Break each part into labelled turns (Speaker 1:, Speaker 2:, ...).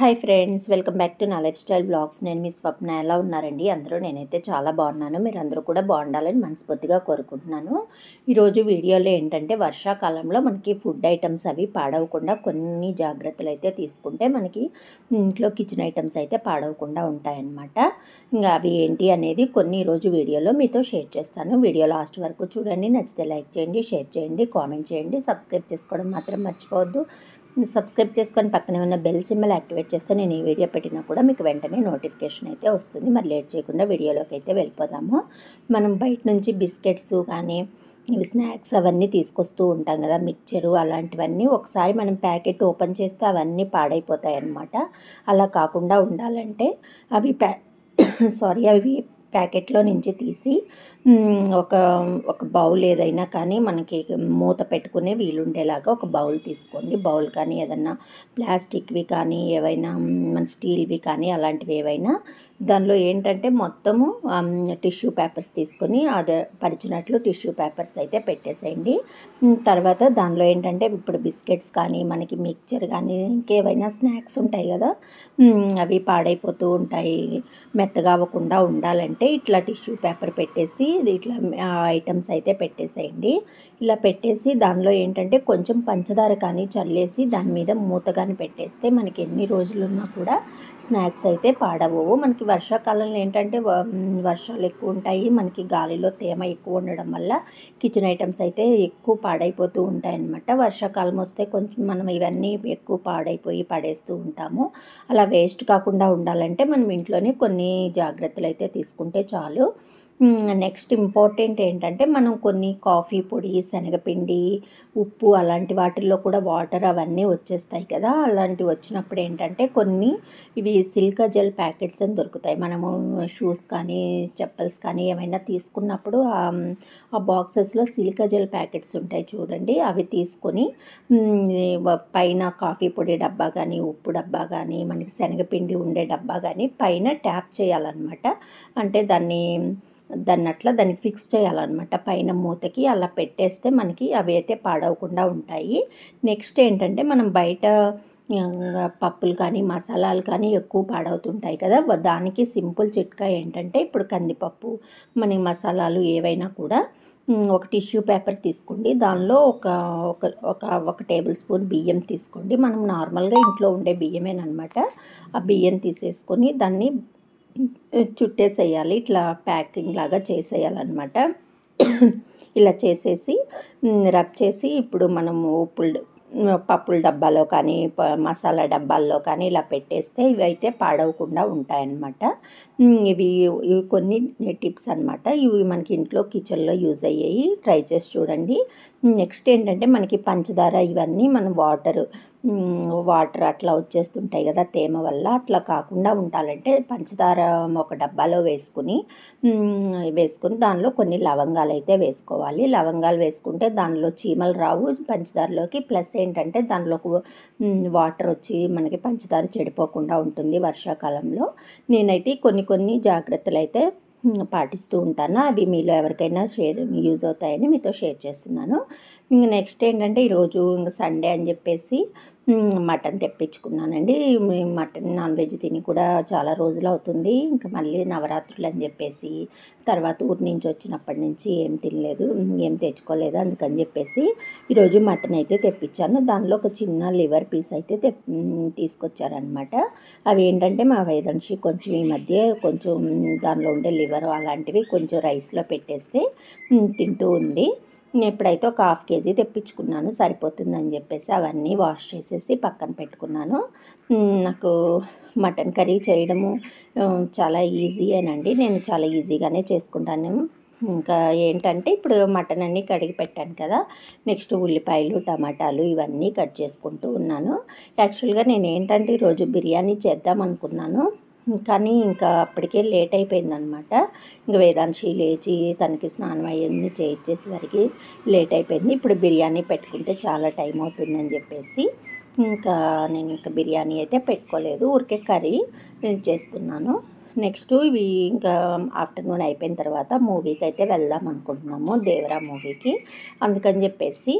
Speaker 1: hi friends welcome back to నా lifestyle blogs నేను మీ స్వప్న ఎలా ఉన్నారండి అందరూ నేనైతే చాలా బాగున్నాను మీరు అందరూ కూడా బాగుండాలని మనస్ఫూర్తిగా కోరుకుంటున్నాను ఈరోజు వీడియోలో ఏంటంటే వర్షాకాలంలో మనకి ఫుడ్ ఐటమ్స్ అవి పాడవకుండా కొన్ని జాగ్రత్తలు అయితే తీసుకుంటే మనకి ఇంట్లో కిచెన్ ఐటమ్స్ అయితే పాడవకుండా ఉంటాయన్నమాట ఇంకా అవి ఏంటి అనేది కొన్ని ఈరోజు వీడియోలో మీతో షేర్ చేస్తాను వీడియో లాస్ట్ వరకు చూడండి నచ్చితే లైక్ చేయండి షేర్ చేయండి కామెంట్ చేయండి సబ్స్క్రైబ్ చేసుకోవడం మాత్రం మర్చిపోవద్దు సబ్స్క్రైబ్ చేసుకొని పక్కనే ఉన్న బెల్ సింబల్ యాక్టివేట్ చేస్తే నేను ఈ వీడియో పెట్టినా కూడా మీకు వెంటనే నోటిఫికేషన్ అయితే వస్తుంది మరి లేట్ చేయకుండా వీడియోలోకి అయితే వెళ్ళిపోదాము మనం బయట నుంచి బిస్కెట్స్ కానీ ఇవి స్నాక్స్ అవన్నీ తీసుకొస్తూ ఉంటాం కదా మిక్చరు అలాంటివన్నీ ఒకసారి మనం ప్యాకెట్ ఓపెన్ చేస్తే అవన్నీ పాడైపోతాయి అన్నమాట అలా కాకుండా ఉండాలంటే అవి ప్యా సారీ అవి ప్యాకెట్లో నుంచి తీసి మ్, ఒక ఒక బౌల్ ఏదైనా కానీ మనకి మూత పెట్టుకునే వీలుండేలాగా ఒక బౌల్ తీసుకోండి బౌల్ కానీ ఏదన్నా ప్లాస్టిక్వి కానీ ఏవైనా మ్, మన స్టీల్వి కానీ అలాంటివి ఏవైనా దానిలో ఏంటంటే మొత్తము టిష్యూ పేపర్స్ తీసుకొని అది పరిచినట్లు టిష్యూ పేపర్స్ అయితే పెట్టేసేయండి మ్, తర్వాత దానిలో ఏంటంటే ఇప్పుడు బిస్కెట్స్ కానీ మనకి మిక్చర్ కానీ ఇంకేవైనా స్నాక్స్ ఉంటాయి కదా మ్, అవి పాడైపోతూ ఉంటాయి మెత్తగా అవ్వకుండా ఉండాలంటే ఇట్లా టిష్యూ పేపర్ పెట్టేసి ఇది ఇట్లా ఐటమ్స్ అయితే పెట్టేసేయండి ఇలా పెట్టేసి దానిలో ఏంటంటే కొంచెం పంచదార కానీ చల్లేసి దాని మీద మూత కానీ పెట్టేస్తే మనకి ఎన్ని రోజులు ఉన్నా కూడా స్నాక్స్ అయితే పాడవవు మనకి వర్షాకాలంలో ఏంటంటే వ- వర్షాలు ఎక్కువ ఉంటాయి మనకి గాలిలో తేమ ఎక్కువ ఉండడం వల్ల కిచెన్ ఐటమ్స్ అయితే ఎక్కువ పాడైపోతూ ఉంటాయి అన్నమాట వర్షాకాలం వస్తే కొంచెం మనం ఇవన్నీ ఎక్కువ పాడైపోయి పడేస్తూ ఉంటాము అలా వేస్ట్ కాకుండా ఉండాలంటే మనం ఇంట్లోనే కొన్ని జాగ్రత్తలు అయితే తీసుకుంటే చాలు నెక్స్ట్ ఇంపార్టెంట్ ఏంటంటే మనం కొన్ని కాఫీ పొడి శనగపిండి ఉప్పు అలాంటి వాటిల్లో కూడా వాటర్ అవన్నీ వచ్చేస్తాయి కదా అలాంటివి వచ్చినప్పుడు ఏంటంటే కొన్ని ఇవి సిల్కా జెల్ ప్యాకెట్స్ అని దొరుకుతాయి మనము షూస్ కానీ చెప్పల్స్ కానీ ఏమైనా తీసుకున్నప్పుడు ఆ- ఆ బాక్సెస్లో సిలికా జెల్ ప్యాకెట్స్ ఉంటాయి చూడండి అవి తీసుకొని మ్, వ- పైన కాఫీ పొడి డబ్బా కానీ ఉప్పు డబ్బా కానీ మనకి శనగపిండి ఉండే డబ్బా కానీ పైన ట్యాప్ చేయాలన్నమాట అంటే దాన్ని దాన్ని అట్లా దాన్ని ఫిక్స్ చేయాలన్నమాట పైన మూతకి అలా పెట్టేస్తే మనకి అవి అయితే పాడవకుండా ఉంటాయి నెక్స్ట్ ఏంటంటే మనం బయట ఆ, పప్పులు కానీ మసాలాలు కానీ ఎక్కువ పాడవుతుంటాయి కదా వ- దానికి సింపుల్ చిట్కా ఏంటంటే ఇప్పుడు కందిపప్పు మన మసాలాలు ఏవైనా కూడా ఉమ్, ఒక టిష్యూ పేపర్ తీసుకోండి దానిలో ఒక ఒక ఒక ఒక టేబుల్ స్పూన్ బియ్యం తీసుకోండి మనం నార్మల్గా ఇంట్లో ఉండే బియ్యమేనమాట ఆ బియ్యం తీసేసుకొని దాన్ని చుట్టేసేయాలి ఇట్లా ప్యాకింగ్ లాగా చేసేయాలన్నమాట ఇలా చేసేసి ఉమ్, రబ్ చేసి ఇప్పుడు మనము ఉప్పులు పప్పుల డబ్బాలో కానీ ప- మసాలా డబ్బాల్లో కానీ ఇలా పెట్టేస్తే ఇవి అయితే పాడవకుండా ఉంటాయన్నమాట ఉమ్, ఇవి ఇవి కొన్ని టిప్స్ అన్నమాట ఇవి మనకి ఇంట్లో కిచెన్లో యూజ్ అయ్యాయి ట్రై చేసి చూడండి నెక్స్ట్ ఏంటంటే మనకి పంచదార ఇవన్నీ మన వాటర్ వాటర్ అట్లా వచ్చేస్తుంటాయి కదా తేమ వల్ల అట్లా కాకుండా ఉండాలంటే పంచదార ఒక డబ్బాలో వేసుకుని మ్, వేసుకుని దానిలో కొన్ని లవంగాలు అయితే వేసుకోవాలి లవంగాలు వేసుకుంటే దానిలో చీమలు రావు పంచదారలోకి ప్లస్ ఏంటంటే దానిలోకి వాటర్ వచ్చి మనకి పంచదార చెడిపోకుండా ఉంటుంది వర్షాకాలంలో నేనైతే కొన్ని కొన్ని జాగ్రత్తలు అయితే మ్, పాటిస్తూ ఉంటాను అవి మీలో ఎవరికైనా షేర్ యూజ్ అవుతాయని మీతో షేర్ చేస్తున్నాను ఇంక నెక్స్ట్ ఏంటంటే ఈరోజు ఇంక సండే అని చెప్పేసి మ్, మటన్ తెప్పించుకున్నానండి మ్, మటన్ నాన్ వెజ్ తిని కూడా చాలా రోజులు అవుతుంది ఇంకా మళ్ళీ నవరాత్రులు అని చెప్పేసి తర్వాత ఊరి నుంచి వచ్చినప్పటి నుంచి ఏం తినలేదు మ్, ఏం తెచ్చుకోలేదు అందుకని చెప్పేసి ఈరోజు మటన్ అయితే తెప్పించాను దానిలో ఒక చిన్న లివర్ పీస్ అయితే తెప్ మ్, తీసుకొచ్చారనమాట అవి ఏంటంటే మా వైదంశి కొంచెం ఈ మధ్య కొంచెం దానిలో ఉండే లివర్ అలాంటివి కొంచెం రైస్లో పెట్టేస్తే మ్, తింటూ ఉంది ఎప్పుడైతే ఒక హాఫ్ కేజీ తెప్పించుకున్నాను సరిపోతుందని చెప్పేసి అవన్నీ వాష్ చేసేసి పక్కన పెట్టుకున్నాను మ్, నాకు మటన్ కర్రీ చేయడము ఆ, చాలా ఈజీ అనండి నేను చాలా ఈజీగానే చేసుకుంటాను ఇంకా ఏంటంటే ఇప్పుడు మటన్ అన్నీ కడిగి పెట్టాను కదా నెక్స్ట్ ఉల్లిపాయలు టమాటాలు ఇవన్నీ కట్ చేసుకుంటూ ఉన్నాను యాక్చువల్గా నేను ఏంటంటే ఈరోజు బిర్యానీ చేద్దాం అనుకున్నాను కానీ ఇంకా అప్పటికే లేట్ అయిపోయిందనమాట ఇంకా వేదాంశి లేచి తనకి స్నానం అయ్యింది చేయించేసరికి లేట్ అయిపోయింది ఇప్పుడు బిర్యానీ పెట్టుకుంటే చాలా టైం అవుతుందని చెప్పేసి ఇంకా నేను ఇంకా బిర్యానీ అయితే పెట్టుకోలేదు ఊరికే కర్రీ నేను చేస్తున్నాను నెక్స్ట్ ఇవి ఇంకా ఆఫ్టర్నూన్ అయిపోయిన తర్వాత మూవీకి అయితే వెళ్దాం అనుకుంటున్నాము దేవరా మూవీకి అందుకని చెప్పేసి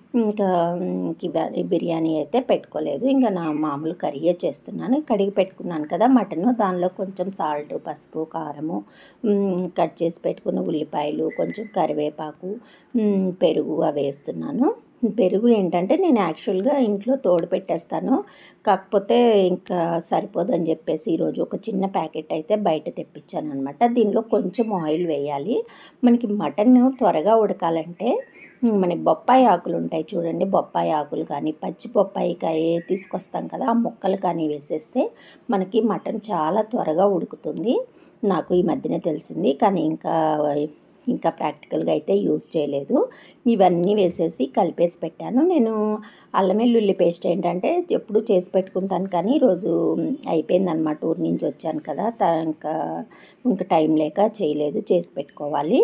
Speaker 1: ఇంకా ఇంక ఇవ- ఈ బిర్యానీ అయితే పెట్టుకోలేదు ఇంకా నా మామూలు కర్రీయే చేస్తున్నాను కడిగి పెట్టుకున్నాను కదా మటన్ దానిలో కొంచెం సాల్ట్ పసుపు కారము మ్, కట్ చేసి పెట్టుకున్న ఉల్లిపాయలు కొంచెం కరివేపాకు మ్, పెరుగు అవి వేస్తున్నాను పెరుగు ఏంటంటే నేను యాక్చువల్గా ఇంట్లో తోడు పెట్టేస్తాను కాకపోతే ఇంకా సరిపోదని చెప్పేసి ఈరోజు ఒక చిన్న ప్యాకెట్ అయితే బయట తెప్పించాను అనమాట దీనిలో కొంచెం ఆయిల్ వేయాలి మనకి మటన్ త్వరగా ఉడకాలంటే ఉమ్, మనకి బొప్పాయి ఆకులు ఉంటాయి చూడండి బొప్పాయి ఆకులు కానీ పచ్చి బొప్పాయి కాయ తీసుకొస్తాం కదా ఆ ముక్కలు కానీ వేసేస్తే మనకి మటన్ చాలా త్వరగా ఉడుకుతుంది నాకు ఈ మధ్యనే తెలిసింది కానీ ఇంకా ఇంకా ప్రాక్టికల్గా అయితే యూజ్ చేయలేదు ఇవన్నీ వేసేసి కలిపేసి పెట్టాను నేను అల్లం వెల్లుల్లి పేస్ట్ ఏంటంటే ఎప్పుడు చేసి పెట్టుకుంటాను కానీ ఈరోజు అయిపోయిందనమాట ఊరి నుంచి వచ్చాను కదా త- ఇంకా ఇంకా టైం లేక చేయలేదు చేసి పెట్టుకోవాలి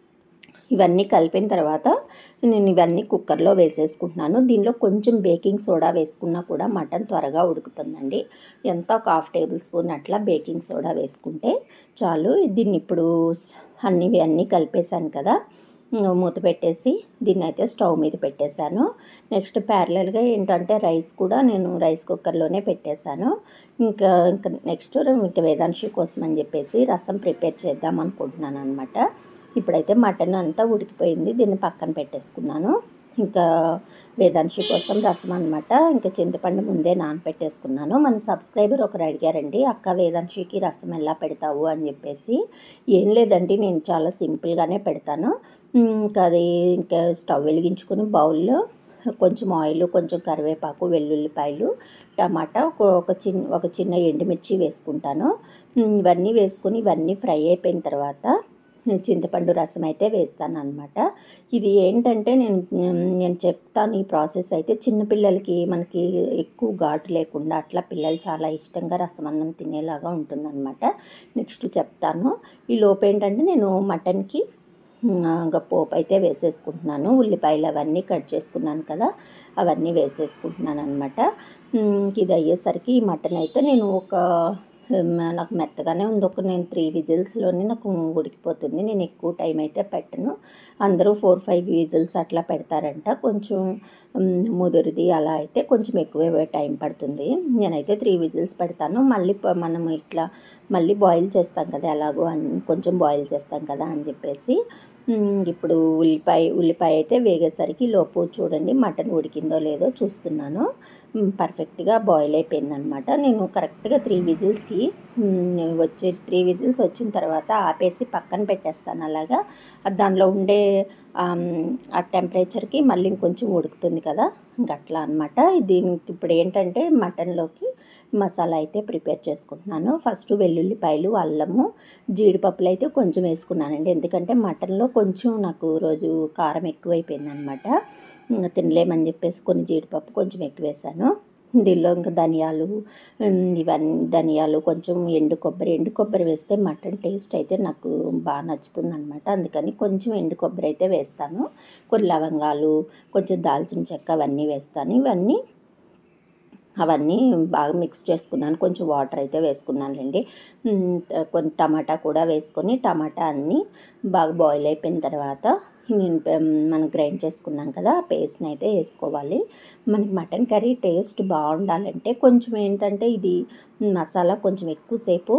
Speaker 1: ఇవన్నీ కలిపిన తర్వాత నేను ఇవన్నీ కుక్కర్లో వేసేసుకుంటున్నాను దీనిలో కొంచెం బేకింగ్ సోడా వేసుకున్నా కూడా మటన్ త్వరగా ఉడుకుతుందండి ఎంత ఒక హాఫ్ టేబుల్ స్పూన్ అట్లా బేకింగ్ సోడా వేసుకుంటే చాలు దీన్ని ఇప్పుడు అన్నీ అన్నీ కలిపేశాను కదా మూత పెట్టేసి దీన్ని అయితే స్టవ్ మీద పెట్టేశాను నెక్స్ట్ ప్యారలల్గా ఏంటంటే రైస్ కూడా నేను రైస్ కుక్కర్లోనే పెట్టేశాను ఇంకా ఇంకా నెక్స్ట్ ఇంకా వేదాంశి కోసం అని చెప్పేసి రసం ప్రిపేర్ చేద్దాం అనుకుంటున్నాను అనమాట ఇప్పుడైతే మటన్ అంతా ఉడికిపోయింది దీన్ని పక్కన పెట్టేసుకున్నాను ఇంకా వేదాంశి కోసం రసం అనమాట ఇంకా చింతపండు ముందే నానపెట్టేసుకున్నాను మన సబ్స్క్రైబర్ ఒకరు అడిగారండి అక్క వేదాంశికి రసం ఎలా పెడతావు అని చెప్పేసి ఏం లేదండి నేను చాలా సింపుల్గానే పెడతాను ఉమ్, ఇంకా అది ఇంకా స్టవ్ వెలిగించుకుని బౌల్లో కొంచెం ఆయిల్ కొంచెం కరివేపాకు వెల్లుల్లిపాయలు టమాటా ఒక ఒక చిన్న ఒక చిన్న ఎండుమిర్చి వేసుకుంటాను ఉమ్, ఇవన్నీ వేసుకుని ఇవన్నీ ఫ్రై అయిపోయిన తర్వాత చింతపండు రసం అయితే వేస్తాను అనమాట ఇది ఏంటంటే నేను నేను చెప్తాను ఈ ప్రాసెస్ అయితే చిన్నపిల్లలకి మనకి ఎక్కువ ఘాటు లేకుండా అట్లా పిల్లలు చాలా ఇష్టంగా రసం అన్నం తినేలాగా ఉంటుందన్నమాట నెక్స్ట్ చెప్తాను ఈ లోపు ఏంటంటే నేను మటన్కి ఇంకా పోపు అయితే వేసేసుకుంటున్నాను ఉల్లిపాయలు అవన్నీ కట్ చేసుకున్నాను కదా అవన్నీ వేసేసుకుంటున్నాను అనమాట ఇది అయ్యేసరికి ఈ మటన్ అయితే నేను ఒక ఉమ్, నాకు మెత్తగానే ఉంది ఒక నేను త్రీ విజిల్స్లోనే నాకు ఉడికిపోతుంది నేను ఎక్కువ టైం అయితే పెట్టను అందరూ ఫోర్ ఫైవ్ విజిల్స్ అట్లా పెడతారంట కొంచెం ఉమ్, ముదురుది అలా అయితే కొంచెం ఎక్కువే టైం పడుతుంది నేనైతే త్రీ విజిల్స్ పెడతాను మళ్ళీ ప- మనం ఇట్లా మళ్ళీ బాయిల్ చేస్తాం కదా ఎలాగో అని కొంచెం బాయిల్ చేస్తాం కదా అని చెప్పేసి ఉమ్, ఇప్పుడు ఉల్లిపాయ ఉల్లిపాయ అయితే వేగేసరికి లోపు చూడండి మటన్ ఉడికిందో లేదో చూస్తున్నాను ఉమ్, పర్ఫెక్ట్గా బాయిల్ అయిపోయిందనమాట నేను కరెక్ట్గా త్రీ విజిల్స్కి ఉమ్, వచ్చే త్రీ విజిల్స్ వచ్చిన తర్వాత ఆపేసి పక్కన పెట్టేస్తాను అలాగా అది దానిలో ఉండే ఆమ్, ఆ టెంపరేచర్కి మళ్ళీ ఇంకొంచెం ఉడుకుతుంది కదా ఇంక అట్లా అనమాట దీనికి ఇప్పుడు ఏంటంటే మటన్లోకి మసాలా అయితే ప్రిపేర్ చేసుకుంటున్నాను ఫస్ట్ వెల్లుల్లిపాయలు అల్లము జీడిపప్పులు అయితే కొంచెం వేసుకున్నానండి ఎందుకంటే మటన్లో కొంచెం నాకు రోజు కారం ఎక్కువైపోయింది అనమాట ఇంకా తినలేమని చెప్పేసి కొన్ని జీడిపప్పు కొంచెం ఎక్కువ వేసాను దీనిలో ఇంకా ధనియాలు ఉమ్, ఇవన్నీ ధనియాలు కొంచెం ఎండు కొబ్బరి ఎండు కొబ్బరి వేస్తే మటన్ టేస్ట్ అయితే నాకు బాగా నచ్చుతుంది అనమాట అందుకని కొంచెం ఎండు కొబ్బరి అయితే వేస్తాను కొన్ని లవంగాలు కొంచెం దాల్చిన చెక్క అవన్నీ వేస్తాను ఇవన్నీ అవన్నీ బాగా మిక్స్ చేసుకున్నాను కొంచెం వాటర్ అయితే వేసుకున్నానులేండి ఉమ్, కొన్ని టమాటా కూడా వేసుకొని టమాటా అన్నీ బాగా బాయిల్ అయిపోయిన తర్వాత నేను ప- మనం గ్రైండ్ చేసుకున్నాం కదా ఆ పేస్ట్ని అయితే వేసుకోవాలి మనకి మటన్ కర్రీ టేస్ట్ బాగుండాలంటే కొంచెం ఏంటంటే ఇది మసాలా కొంచెం ఎక్కువసేపు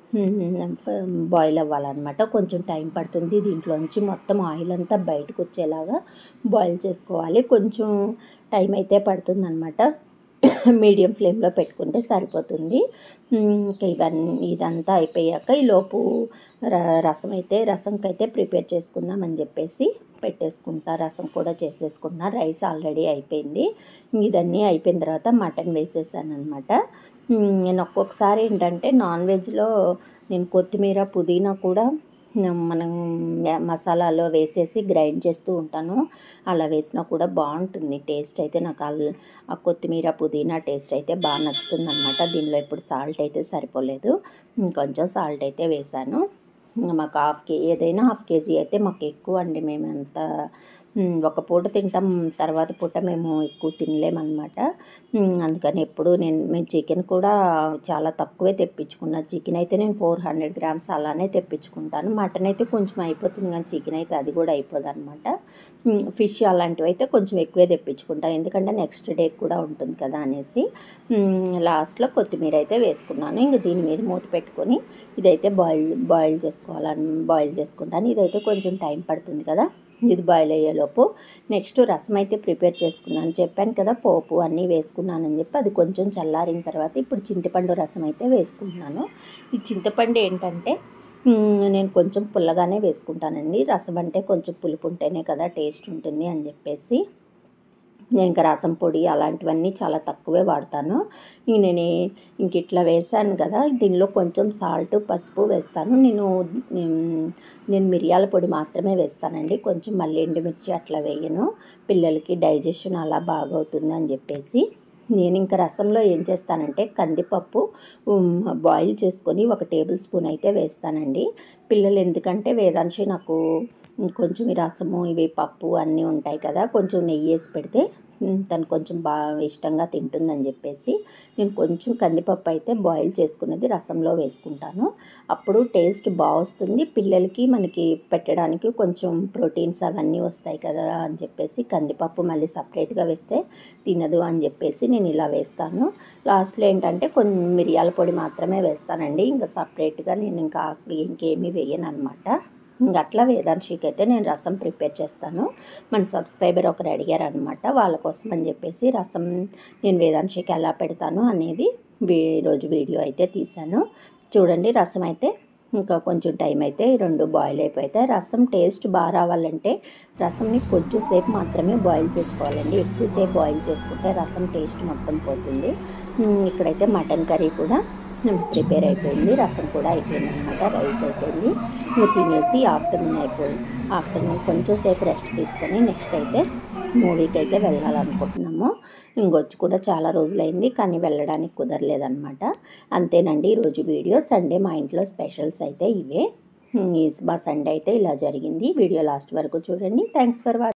Speaker 1: బాయిల్ అవ్వాలన్నమాట కొంచెం టైం పడుతుంది దీంట్లోంచి మొత్తం ఆయిల్ అంతా బయటకు వచ్చేలాగా బాయిల్ చేసుకోవాలి కొంచెం టైం అయితే పడుతుందన్నమాట మీడియం ఫ్లేమ్లో పెట్టుకుంటే సరిపోతుంది ఉమ్, ఇంకా ఇవన్నీ ఇదంతా అయిపోయాక ఈ లోపు ర- రసం అయితే రసంకి అయితే ప్రిపేర్ చేసుకుందాం అని చెప్పేసి పెట్టేసుకుంటా రసం కూడా చేసేసుకున్నా రైస్ ఆల్రెడీ అయిపోయింది ఇదన్నీ అయిపోయిన తర్వాత మటన్ వేసేసాను అనమాట నేను ఒక్కొక్కసారి ఏంటంటే నాన్ వెజ్లో నేను కొత్తిమీర పుదీనా కూడా మనం మసాలాలో వేసేసి గ్రైండ్ చేస్తూ ఉంటాను అలా వేసినా కూడా బాగుంటుంది టేస్ట్ అయితే నాకు అల్ ఆ కొత్తిమీర పుదీనా టేస్ట్ అయితే బాగా నచ్చుతుంది అనమాట దీనిలో ఇప్పుడు సాల్ట్ అయితే సరిపోలేదు ఇంకొంచెం సాల్ట్ అయితే వేసాను ఇంకా మాకు హాఫ్ కే ఏదైనా హాఫ్ కేజీ అయితే మాకు ఎక్కువ అండి మేము ఎంత ఉమ్, ఒక పూట తింటాం తర్వాత పూట మేము ఎక్కువ తినలేమన్నమాట ఉమ్, అందుకని ఎప్పుడు నేను మేము చికెన్ కూడా చాలా తక్కువే తెప్పించుకున్నా చికెన్ అయితే నేను ఫోర్ హండ్రెడ్ గ్రామ్స్ అలానే తెప్పించుకుంటాను మటన్ అయితే కొంచెం అయిపోతుంది కానీ చికెన్ అయితే అది కూడా అయిపోదు అనమాట ఫిష్ అలాంటివి అయితే కొంచెం ఎక్కువే తెప్పించుకుంటాను ఎందుకంటే నెక్స్ట్ డే కూడా ఉంటుంది కదా అనేసి లాస్ట్లో కొత్తిమీర అయితే వేసుకున్నాను ఇంక దీని మీద మూత పెట్టుకొని ఇదైతే బాయిల్ బాయిల్ చేసుకోవాలని బాయిల్ చేసుకుంటాను ఇదైతే కొంచెం టైం పడుతుంది కదా ఇది బాయిల్ అయ్యేలోపు నెక్స్ట్ రసం అయితే ప్రిపేర్ చేసుకున్నాను చెప్పాను కదా పోపు అన్నీ వేసుకున్నానని చెప్పి అది కొంచెం చల్లారిన తర్వాత ఇప్పుడు చింతపండు రసం అయితే వేసుకుంటున్నాను ఈ చింతపండు ఏంటంటే మ్, నేను కొంచెం పుల్లగానే వేసుకుంటానండి రసం అంటే కొంచెం పులుపు ఉంటేనే కదా టేస్ట్ ఉంటుంది అని చెప్పేసి నేను ఇంకా రసం పొడి అలాంటివన్నీ చాలా తక్కువే వాడతాను ఇంక నేను ఇంక ఇట్లా వేసాను కదా దీనిలో కొంచెం సాల్ట్ పసుపు వేస్తాను నేను ఉమ్, నేను మిరియాల పొడి మాత్రమే వేస్తానండి కొంచెం మళ్ళీ ఎండుమిర్చి అట్లా వేయను పిల్లలకి డైజెషన్ అలా బాగవుతుంది అని చెప్పేసి నేను ఇంకా రసంలో ఏం చేస్తానంటే కందిపప్పు ఉమ్, బాయిల్ చేసుకొని ఒక టేబుల్ స్పూన్ అయితే వేస్తానండి పిల్లలు ఎందుకంటే వేదాంశి నాకు కొంచెం ఈ రసము ఇవి పప్పు అన్నీ ఉంటాయి కదా కొంచెం నెయ్యి వేసి పెడితే ఉమ్, తను కొంచెం బాగా ఇష్టంగా తింటుందని చెప్పేసి నేను కొంచెం కందిపప్పు అయితే బాయిల్ చేసుకున్నది రసంలో వేసుకుంటాను అప్పుడు టేస్ట్ బాగా వస్తుంది పిల్లలకి మనకి పెట్టడానికి కొంచెం ప్రోటీన్స్ అవన్నీ వస్తాయి కదా అని చెప్పేసి కందిపప్పు మళ్ళీ సపరేట్గా వేస్తే తినదు అని చెప్పేసి నేను ఇలా వేస్తాను లాస్ట్లో ఏంటంటే కొంచెం మిరియాల పొడి మాత్రమే వేస్తానండి ఇంకా సపరేట్గా నేను ఇంకా ఇంకేమీ వేయను అనమాట ఇంకా అట్లా వేదాంశికి అయితే నేను రసం ప్రిపేర్ చేస్తాను మన సబ్స్క్రైబర్ ఒకరు అడిగారు అనమాట వాళ్ళ కోసం అని చెప్పేసి రసం నేను వేదాంశికి ఎలా పెడతాను అనేది వీ- ఈరోజు వీడియో అయితే తీశాను చూడండి రసం అయితే ఇంకా కొంచెం టైం అయితే ఈ రెండు బాయిల్ అయిపోతాయి రసం టేస్ట్ బాగా రావాలంటే రసంని కొంచెం సేపు మాత్రమే బాయిల్ చేసుకోవాలండి ఎక్కువసేపు బాయిల్ చేసుకుంటే రసం టేస్ట్ మొత్తం పోతుంది ఉమ్, ఇక్కడైతే మటన్ కర్రీ కూడా ప్రిపేర్ అయిపోయింది రసం కూడా అయిపోయింది అనమాట రైస్ అయిపోయింది ఇంకా తినేసి ఆఫ్టర్నూన్ అయిపోయింది ఆఫ్టర్నూన్ కొంచెం సేపు రెస్ట్ తీసుకొని నెక్స్ట్ అయితే మూవీకి అయితే వెళ్ళాలనుకుంటున్నాము ఇంకొచ్చి కూడా చాలా రోజులైంది కానీ వెళ్ళడానికి కుదరలేదన్నమాట అంతేనండి ఈరోజు వీడియో సండే మా ఇంట్లో స్పెషల్స్ అయితే ఇవే ఉమ్, ఈ మా సండే అయితే ఇలా జరిగింది వీడియో లాస్ట్ వరకు చూడండి థ్యాంక్స్ ఫర్ వాచింగ్